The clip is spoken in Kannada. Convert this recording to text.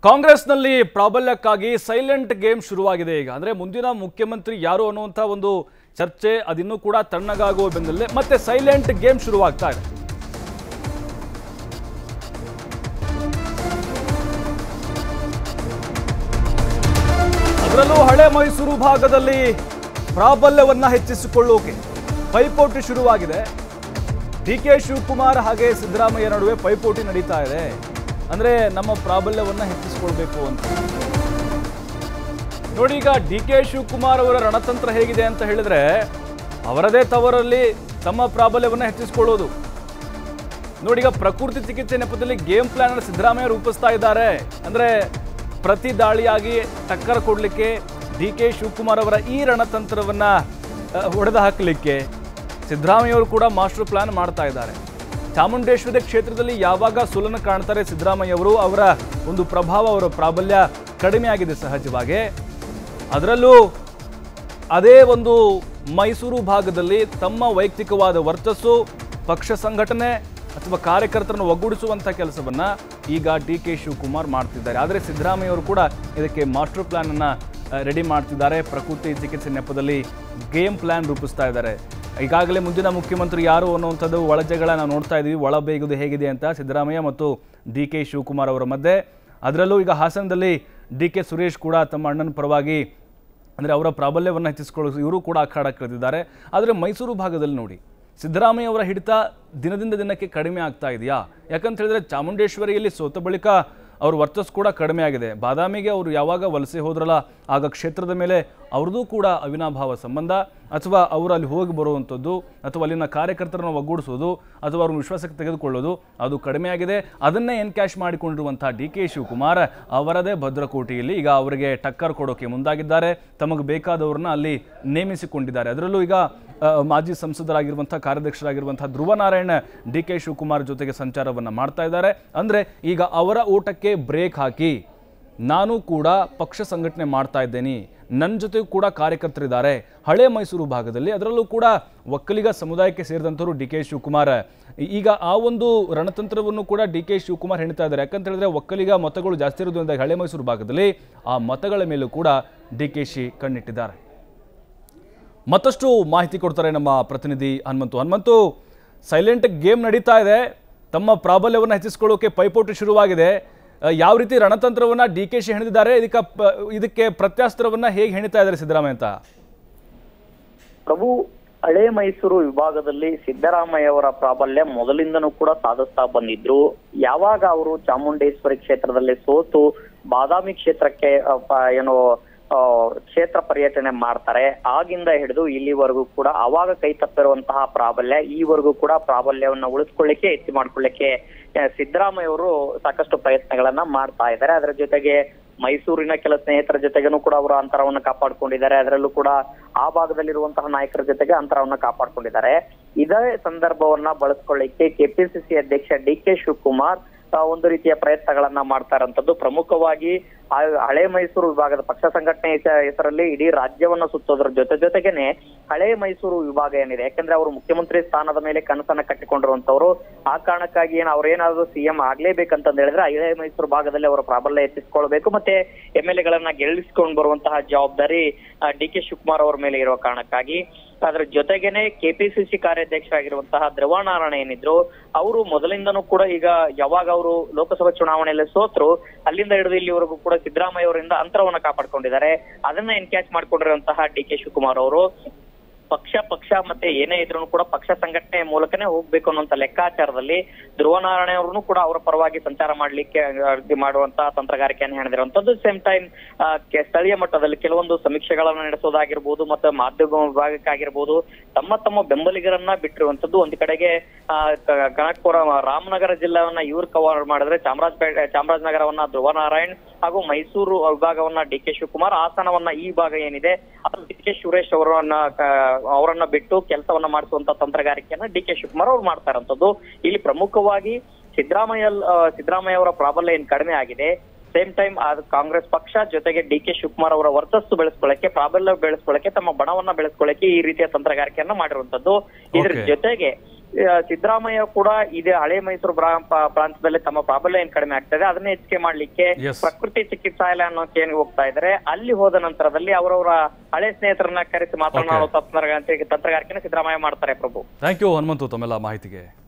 ಕಾಂಗ್ರೆಸ್ನಲ್ಲಿ ಪ್ರಾಬಲ್ಯಕ್ಕಾಗಿ ಸೈಲೆಂಟ್ ಗೇಮ್ ಶುರುವಾಗಿದೆ ಈಗ ಅಂದ್ರೆ ಮುಂದಿನ ಮುಖ್ಯಮಂತ್ರಿ ಯಾರು ಅನ್ನುವಂಥ ಒಂದು ಚರ್ಚೆ ಅದಿನ್ನೂ ಕೂಡ ತಣ್ಣಗಾಗುವ ಬೆನ್ನಲ್ಲೇ ಮತ್ತೆ ಸೈಲೆಂಟ್ ಗೇಮ್ ಶುರುವಾಗ್ತಾ ಇದೆ ಅದರಲ್ಲೂ ಹಳೆ ಮೈಸೂರು ಭಾಗದಲ್ಲಿ ಪ್ರಾಬಲ್ಯವನ್ನ ಹೆಚ್ಚಿಸಿಕೊಳ್ಳೋಕೆ ಪೈಪೋಟಿ ಶುರುವಾಗಿದೆ ಡಿ ಕೆ ಶಿವಕುಮಾರ್ ಹಾಗೆ ಸಿದ್ದರಾಮಯ್ಯ ನಡುವೆ ಪೈಪೋಟಿ ನಡೀತಾ ಇದೆ ಅಂದ್ರೆ ನಮ್ಮ ಪ್ರಾಬಲ್ಯವನ್ನ ಹೆಚ್ಚಿಸಿಕೊಳ್ಬೇಕು ಅಂತ ನೋಡಿ ಈಗ ಡಿ ಕೆ ಶಿವಕುಮಾರ್ ಅವರ ರಣತಂತ್ರ ಹೇಗಿದೆ ಅಂತ ಹೇಳಿದ್ರೆ ಅವರದೇ ತವರಲ್ಲಿ ತಮ್ಮ ಪ್ರಾಬಲ್ಯವನ್ನ ಹೆಚ್ಚಿಸಿಕೊಳ್ಳೋದು ನೋಡಿ ಈಗ ಪ್ರಕೃತಿ ಚಿಕಿತ್ಸೆ ನೆಪದಲ್ಲಿ ಗೇಮ್ ಪ್ಲಾನ್ ಅನ್ನು ಸಿದ್ದರಾಮಯ್ಯ ರೂಪಿಸ್ತಾ ಇದ್ದಾರೆ ಅಂದ್ರೆ ಪ್ರತಿ ದಾಳಿಯಾಗಿ ಟಕ್ಕರ್ ಕೊಡಲಿಕ್ಕೆ ಡಿ ಕೆ ಶಿವಕುಮಾರ್ ಅವರ ಈ ರಣತಂತ್ರವನ್ನ ಹೊಡೆದು ಹಾಕಲಿಕ್ಕೆ ಸಿದ್ದರಾಮಯ್ಯ ಅವರು ಕೂಡ ಮಾಸ್ಟರ್ ಪ್ಲಾನ್ ಮಾಡ್ತಾ ಇದ್ದಾರೆ ಚಾಮುಂಡೇಶ್ವರಿ ಕ್ಷೇತ್ರದಲ್ಲಿ ಯಾವಾಗ ಸೋಲನ್ನು ಕಾಣ್ತಾರೆ ಸಿದ್ದರಾಮಯ್ಯ ಅವರು ಅವರ ಒಂದು ಪ್ರಭಾವ ಅವರ ಪ್ರಾಬಲ್ಯ ಕಡಿಮೆ ಆಗಿದೆ ಸಹಜವಾಗಿ ಅದರಲ್ಲೂ ಅದೇ ಒಂದು ಮೈಸೂರು ಭಾಗದಲ್ಲಿ ತಮ್ಮ ವೈಯಕ್ತಿಕವಾದ ವರ್ಚಸ್ಸು ಪಕ್ಷ ಸಂಘಟನೆ ಅಥವಾ ಕಾರ್ಯಕರ್ತರನ್ನು ಒಗ್ಗೂಡಿಸುವಂಥ ಕೆಲಸವನ್ನ ಈಗ ಡಿ ಕೆ ಶಿವಕುಮಾರ್ ಮಾಡ್ತಿದ್ದಾರೆ ಆದರೆ ಸಿದ್ದರಾಮಯ್ಯ ಅವರು ಕೂಡ ಇದಕ್ಕೆ ಮಾಸ್ಟರ್ ಪ್ಲಾನ್ ಅನ್ನ ರೆಡಿ ಮಾಡ್ತಿದ್ದಾರೆ ಪ್ರಕೃತಿ ಚಿಕಿತ್ಸೆ ನೆಪದಲ್ಲಿ ಗೇಮ್ ಪ್ಲಾನ್ ರೂಪಿಸ್ತಾ ಇದ್ದಾರೆ ಈಗಾಗಲೇ ಮುಂದಿನ ಮುಖ್ಯಮಂತ್ರಿ ಯಾರು ಅನ್ನುವಂಥದ್ದು ಒಳಜಗಳ ನಾವು ನೋಡ್ತಾ ಇದ್ದೀವಿ ಒಳ ಬೇಗುದು ಹೇಗಿದೆ ಅಂತ ಸಿದ್ದರಾಮಯ್ಯ ಮತ್ತು ಡಿ ಕೆ ಶಿವಕುಮಾರ್ ಅವರ ಮಧ್ಯೆ ಅದರಲ್ಲೂ ಈಗ ಹಾಸನದಲ್ಲಿ ಡಿ ಕೆ ಸುರೇಶ್ ಕೂಡ ತಮ್ಮ ಅಣ್ಣನ ಪರವಾಗಿ ಅಂದರೆ ಅವರ ಪ್ರಾಬಲ್ಯವನ್ನು ಹೆಚ್ಚಿಸಿಕೊಳ್ಳೋ ಇವರು ಕೂಡ ಅಖಾಡಕ್ಕಿಳಿದಿದ್ದಾರೆ ಆದರೆ ಮೈಸೂರು ಭಾಗದಲ್ಲಿ ನೋಡಿ ಸಿದ್ದರಾಮಯ್ಯ ಅವರ ಹಿಡಿತ ದಿನದಿಂದ ದಿನಕ್ಕೆ ಕಡಿಮೆ ಆಗ್ತಾ ಇದೆಯಾ ಯಾಕಂತ ಹೇಳಿದ್ರೆ ಚಾಮುಂಡೇಶ್ವರಿಯಲ್ಲಿ ಸೋತ ಬಳಿಕ ಅವ್ರ ವರ್ಚಸ್ಸು ಕೂಡ ಕಡಿಮೆ ಆಗಿದೆ ಬಾದಾಮಿಗೆ ಅವರು ಯಾವಾಗ ವಲಸೆ ಹೋದ್ರಲ್ಲ ಆಗ ಕ್ಷೇತ್ರದ ಮೇಲೆ ಅವ್ರದ್ದು ಕೂಡ ಅವಿನಾಭಾವ ಸಂಬಂಧ ಅಥವಾ ಅವರು ಅಲ್ಲಿ ಹೋಗಿ ಬರುವಂಥದ್ದು ಅಥವಾ ಅಲ್ಲಿನ ಕಾರ್ಯಕರ್ತರನ್ನು ಒಗ್ಗೂಡಿಸೋದು ಅಥವಾ ಅವ್ರನ್ನ ವಿಶ್ವಾಸಕ್ಕೆ ತೆಗೆದುಕೊಳ್ಳೋದು ಅದು ಕಡಿಮೆ ಆಗಿದೆ ಅದನ್ನೇ ಎನ್ಕ್ಯಾಶ್ ಮಾಡಿಕೊಂಡಿರುವಂಥ ಡಿ ಕೆ ಶಿವಕುಮಾರ್ ಅವರದೇ ಭದ್ರಕೋಟೆಯಲ್ಲಿ ಈಗ ಅವರಿಗೆ ಟಕ್ಕರ್ ಕೊಡೋಕೆ ಮುಂದಾಗಿದ್ದಾರೆ ತಮಗೆ ಬೇಕಾದವ್ರನ್ನ ಅಲ್ಲಿ ನೇಮಿಸಿಕೊಂಡಿದ್ದಾರೆ ಅದರಲ್ಲೂ ಈಗ ಆ, ಮಾಜಿ ಸಂಸದರಾಗಿರುವಂಥ ಕಾರ್ಯಾಧ್ಯಕ್ಷರಾಗಿರುವಂಥ ಧ್ರುವ ನಾರಾಯಣ ಡಿ ಕೆ ಶಿವಕುಮಾರ್ ಜೊತೆಗೆ ಸಂಚಾರವನ್ನು ಮಾಡ್ತಾ ಇದ್ದಾರೆ ಅಂದರೆ ಈಗ ಅವರ ಊಟಕ್ಕೆ ಬ್ರೇಕ್ ಹಾಕಿ ನಾನು ಕೂಡ ಪಕ್ಷ ಸಂಘಟನೆ ಮಾಡ್ತಾ ಇದ್ದೇನೆ ನನ್ನ ಜೊತೆಗೂ ಕೂಡ ಕಾರ್ಯಕರ್ತರಿದ್ದಾರೆ ಹಳೆ ಮೈಸೂರು ಭಾಗದಲ್ಲಿ ಅದರಲ್ಲೂ ಕೂಡ ಒಕ್ಕಲಿಗ ಸಮುದಾಯಕ್ಕೆ ಸೇರಿದಂಥವ್ರು ಡಿ ಕೆ ಶಿವಕುಮಾರ್ ಈಗ ಆ ಒಂದು ರಣತಂತ್ರವನ್ನು ಕೂಡ ಡಿ ಕೆ ಶಿವಕುಮಾರ್ ಹೇಳ್ತಾ ಇದ್ದಾರೆ ಯಾಕಂತ ಹೇಳಿದ್ರೆ ಒಕ್ಕಲಿಗ ಮತಗಳು ಜಾಸ್ತಿ ಇರೋದ್ರಿಂದ ಹಳೆ ಮೈಸೂರು ಭಾಗದಲ್ಲಿ ಆ ಮತಗಳ ಮೇಲೂ ಕೂಡ ಡಿ ಕೆ ಶಿ ಕಣ್ಣಿಟ್ಟಿದ್ದಾರೆ ಮತ್ತಷ್ಟು ಮಾಹಿತಿ ಕೊಡ್ತಾರೆ ನಮ್ಮ ಪ್ರತಿನಿಧಿ ಹನುಮಂತು ಹನುಮಂತು ಸೈಲೆಂಟ್ ಗೇಮ್ ನಡೀತಾ ಇದೆ ತಮ್ಮ ಪ್ರಾಬಲ್ಯವನ್ನು ಹೆಚ್ಚಿಸಿಕೊಳ್ಳೋಕೆ ಪೈಪೋಟಿ ಶುರುವಾಗಿದೆ ಆ, ಯಾವ ರೀತಿ ರಣತಂತ್ರವನ್ನ ಡಿ ಕೆ ಶಿ ಹೆಣೆದಿದ್ದಾರೆ ಇದಕ್ಕೆ ಪ- ಇದಕ್ಕೆ ಪ್ರತ್ಯಾಸ್ತ್ರವನ್ನ ಹೇಗೆ ಹೆಣಿತಾ ಇದ್ದಾರೆ ಸಿದ್ದರಾಮಯ್ಯ ಅಂತ ಪ್ರಭು ಹಳೆ ಮೈಸೂರು ವಿಭಾಗದಲ್ಲಿ ಸಿದ್ದರಾಮಯ್ಯ ಅವರ ಪ್ರಾಬಲ್ಯ ಮೊದಲಿಂದನೂ ಕೂಡ ಸಾಧಿಸ್ತಾ ಬಂದಿದ್ರು ಯಾವಾಗ ಅವರು ಚಾಮುಂಡೇಶ್ವರಿ ಕ್ಷೇತ್ರದಲ್ಲಿ ಸೋತು ಬಾದಾಮಿ ಕ್ಷೇತ್ರಕ್ಕೆ ಅ, ಪ- ಏನು ಆ, ಕ್ಷೇತ್ರ ಪರ್ಯಟನೆ ಮಾಡ್ತಾರೆ ಆಗಿಂದ ಹಿಡಿದು ಇಲ್ಲಿವರೆಗೂ ಕೂಡ ಅವಾಗ ಕೈ ತಪ್ಪಿರುವಂತಹ ಪ್ರಾಬಲ್ಯ ಈವರೆಗೂ ಕೂಡ ಪ್ರಾಬಲ್ಯವನ್ನ ಉಳಿಸ್ಕೊಳ್ಳಿಕ್ಕೆ ಎತ್ತಿ ಮಾಡ್ಕೊಳ್ಳಿಕ್ಕೆ ಆ, ಸಿದ್ದರಾಮಯ್ಯ ಅವರು ಸಾಕಷ್ಟು ಪ್ರಯತ್ನಗಳನ್ನ ಮಾಡ್ತಾ ಇದ್ದಾರೆ ಅದರ ಜೊತೆಗೆ ಮೈಸೂರಿನ ಕೆಲ ಸ್ನೇಹಿತರ ಜೊತೆಗೇನು ಕೂಡ ಅವರು ಅಂತರವನ್ನ ಕಾಪಾಡ್ಕೊಂಡಿದ್ದಾರೆ ಅದರಲ್ಲೂ ಕೂಡ ಆ ಭಾಗದಲ್ಲಿರುವಂತಹ ನಾಯಕರ ಜೊತೆಗೆ ಅಂತರವನ್ನ ಕಾಪಾಡ್ಕೊಂಡಿದ್ದಾರೆ ಇದೇ ಸಂದರ್ಭವನ್ನ ಬಳಸ್ಕೊಳ್ಳಿಕ್ಕೆ ಕೆಪಿಸಿಸಿ ಅಧ್ಯಕ್ಷ ಡಿ ಕೆ ಶಿವಕುಮಾರ್ ಆ, ಒಂದು ರೀತಿಯ ಪ್ರಯತ್ನಗಳನ್ನ ಮಾಡ್ತಾ ಇರೋಂಥದ್ದು ಪ್ರಮುಖವಾಗಿ ಆ ಹಳೆ ಮೈಸೂರು ವಿಭಾಗದ ಪಕ್ಷ ಸಂಘಟನೆ ಹೆಸ- ಹೆಸರಲ್ಲಿ ಇಡೀ ರಾಜ್ಯವನ್ನ ಸುತ್ತೋದ್ರ ಜೊತೆ ಜೊತೆಗೇನೆ ಹಳೆ ಮೈಸೂರು ವಿಭಾಗ ಏನಿದೆ ಯಾಕಂದ್ರೆ ಅವರು ಮುಖ್ಯಮಂತ್ರಿ ಸ್ಥಾನದ ಮೇಲೆ ಕನಸನ್ನ ಕಟ್ಟಿಕೊಂಡಿರುವಂತವ್ರು ಆ ಕಾರಣಕ್ಕಾಗಿ ಏನ್ ಅವ್ರೇನಾದ್ರು ಸಿಎಂ ಆಗ್ಲೇಬೇಕಂತಂದ ಹೇಳಿದ್ರೆ ಹಳೆ ಮೈಸೂರು ಭಾಗದಲ್ಲಿ ಅವರ ಪ್ರಾಬಲ್ಯ ಹೆಚ್ಚಿಸ್ಕೊಳ್ಬೇಕು ಮತ್ತೆ ಎಂ ಎಲ್ ಎಗಳನ್ನ ಗೆಲ್ಲಿಸ್ಕೊಂಡು ಬರುವಂತಹ ಜವಾಬ್ದಾರಿ ಡಿ ಕೆ ಶಿವಕುಮಾರ್ ಅವರ ಮೇಲೆ ಇರುವ ಕಾರಣಕ್ಕಾಗಿ ಅದ್ರ ಜೊತೆಗೇನೆ ಕೆಪಿಸಿಸಿ ಕಾರ್ಯಾಧ್ಯಕ್ಷರಾಗಿರುವಂತಹ ಧ್ರುವನಾರಾಯಣ ಏನಿದ್ರು ಅವರು ಮೊದಲಿಂದನೂ ಕೂಡ ಈಗ ಯಾವಾಗ ಅವರು ಲೋಕಸಭಾ ಚುನಾವಣೆಯಲ್ಲಿ ಸೋತ್ರು ಅಲ್ಲಿಂದ ಹಿಡಿದು ಇಲ್ಲಿವರೆಗೂ ಕೂಡ ಸಿದ್ದರಾಮಯ್ಯ ಅವರಿಂದ ಅಂತರವನ್ನ ಕಾಪಾಡ್ಕೊಂಡಿದ್ದಾರೆ ಅದನ್ನ ಎನ್ಕ್ಯಾಚ್ ಮಾಡ್ಕೊಂಡಿರುವಂತಹ ಡಿ ಕೆ ಶಿವಕುಮಾರ್ ಅವರು ಪಕ್ಷ ಪಕ್ಷ ಮತ್ತೆ ಏನೇ ಇದ್ರು ಕೂಡ ಪಕ್ಷ ಸಂಘಟನೆ ಮೂಲಕನೇ ಹೋಗ್ಬೇಕು ಅನ್ನುವಂತ ಲೆಕ್ಕಾಚಾರದಲ್ಲಿ ಧ್ರುವನಾರಾಯಣ ಅವ್ರನ್ನು ಕೂಡ ಅವರ ಪರವಾಗಿ ಸಂಚಾರ ಮಾಡ್ಲಿಕ್ಕೆ ಅರ್ಜಿ ಮಾಡುವಂತಹ ತಂತ್ರಗಾರಿಕೆಯನ್ನು ಹೆಣೆದಿರುವಂತದ್ದು ಸೇಮ್ ಟೈಮ್ ಸ್ಥಳೀಯ ಮಟ್ಟದಲ್ಲಿ ಕೆಲವೊಂದು ಸಮೀಕ್ಷೆಗಳನ್ನ ನಡೆಸೋದಾಗಿರ್ಬೋದು ಮತ್ತೆ ಮಾಧ್ಯಮ ವಿಭಾಗಕ್ಕಾಗಿರ್ಬೋದು ತಮ್ಮ ತಮ್ಮ ಬೆಂಬಲಿಗರನ್ನ ಬಿಟ್ಟಿರುವಂತದ್ದು ಒಂದು ಕಡೆಗೆ ಆ, ಕ- ಕನಕಪುರ ರಾಮನಗರ ಜಿಲ್ಲೆಯನ್ನ ಇವ್ರು ಕವರ್ ಮಾಡಿದ್ರೆ ಚಾಮರಾಜಪೇಟೆ ಚಾಮರಾಜನಗರವನ್ನ ಧ್ರುವನಾರಾಯಣ್ ಹಾಗೂ ಮೈಸೂರು ವಿಭಾಗವನ್ನ ಡಿ ಕೆ ಶಿವಕುಮಾರ್ ಹಾಸನವನ್ನ ಈ ಭಾಗ ಏನಿದೆ ಅದು ಡಿ ಕೆ ಸುರೇಶ್ ಅವರನ್ನ ಕ- ಅವರನ್ನ ಬಿಟ್ಟು ಕೆಲಸವನ್ನ ಮಾಡಿಸುವಂತ ತಂತ್ರಗಾರಿಕೆಯನ್ನ ಡಿ ಕೆ ಶಿವಕುಮಾರ್ ಅವ್ರು ಮಾಡ್ತಾ ಇರೋಂಥದ್ದು ಇಲ್ಲಿ ಪ್ರಮುಖವಾಗಿ ಸಿದ್ದರಾಮಯ್ಯ ಆ, ಸಿದ್ದರಾಮಯ್ಯ ಅವರ ಪ್ರಾಬಲ್ಯ ಏನ್ ಕಡಿಮೆ ಆಗಿದೆ ಸೇಮ್ ಟೈಮ್ ಅದು ಕಾಂಗ್ರೆಸ್ ಪಕ್ಷ ಜೊತೆಗೆ ಡಿ ಕೆ ಶಿವಕುಮಾರ್ ಅವರ ವರ್ಚಸ್ಸು ಬೆಳೆಸ್ಕೊಳ್ಳಕ್ಕೆ ಪ್ರಾಬಲ್ಯ ಬೆಳೆಸ್ಕೊಳ್ಳಕ್ಕೆ ತಮ್ಮ ಬಣವನ್ನ ಬೆಳೆಸ್ಕೊಳ್ಳಕ್ಕೆ ಈ ರೀತಿಯ ತಂತ್ರಗಾರಿಕೆಯನ್ನ ಮಾಡಿರುವಂತದ್ದು ಇದ್ರ Okay. ಜೊತೆಗೆ ಆ, ಸಿದ್ದರಾಮಯ್ಯ ಕೂಡ ಇದೇ ಹಳೆ ಮೈಸೂರು ಬ್ರಾ- ಪ್ರಾ- ಪ್ರಾಂತದಲ್ಲಿ ತಮ್ಮ ಪ್ರಾಬಲ್ಯ ಏನ್ ಕಡಿಮೆ ಆಗ್ತಾ ಇದೆ ಅದನ್ನ ಹೆಚ್ಚಿಗೆ ಮಾಡ್ಲಿಕ್ಕೆ Yes. ಪ್ರಕೃತಿ ಚಿಕಿತ್ಸಾಲಯ ಅನ್ನೋಕೆ ಏನ್ ಹೋಗ್ತಾ ಇದ್ದಾರೆ ಅಲ್ಲಿ ಹೋದ ನಂತರದಲ್ಲಿ ಅವರವರ ಹಳೆ ಸ್ನೇಹಿತರನ್ನ ಕರೆಸಿ ಮಾತನಾಡುವ ತಂತ್ರಗಾರಿಕೆ ತಂತ್ರಗಾರಿಕೆನ ಸಿದ್ದರಾಮಯ್ಯ ಮಾಡ್ತಾರೆ ಪ್ರಭು ಥ್ಯಾಂಕ್ ಯು ಹನುಮಂತು ತಮ್ಮೆಲ್ಲ ಮಾಹಿತಿಗೆ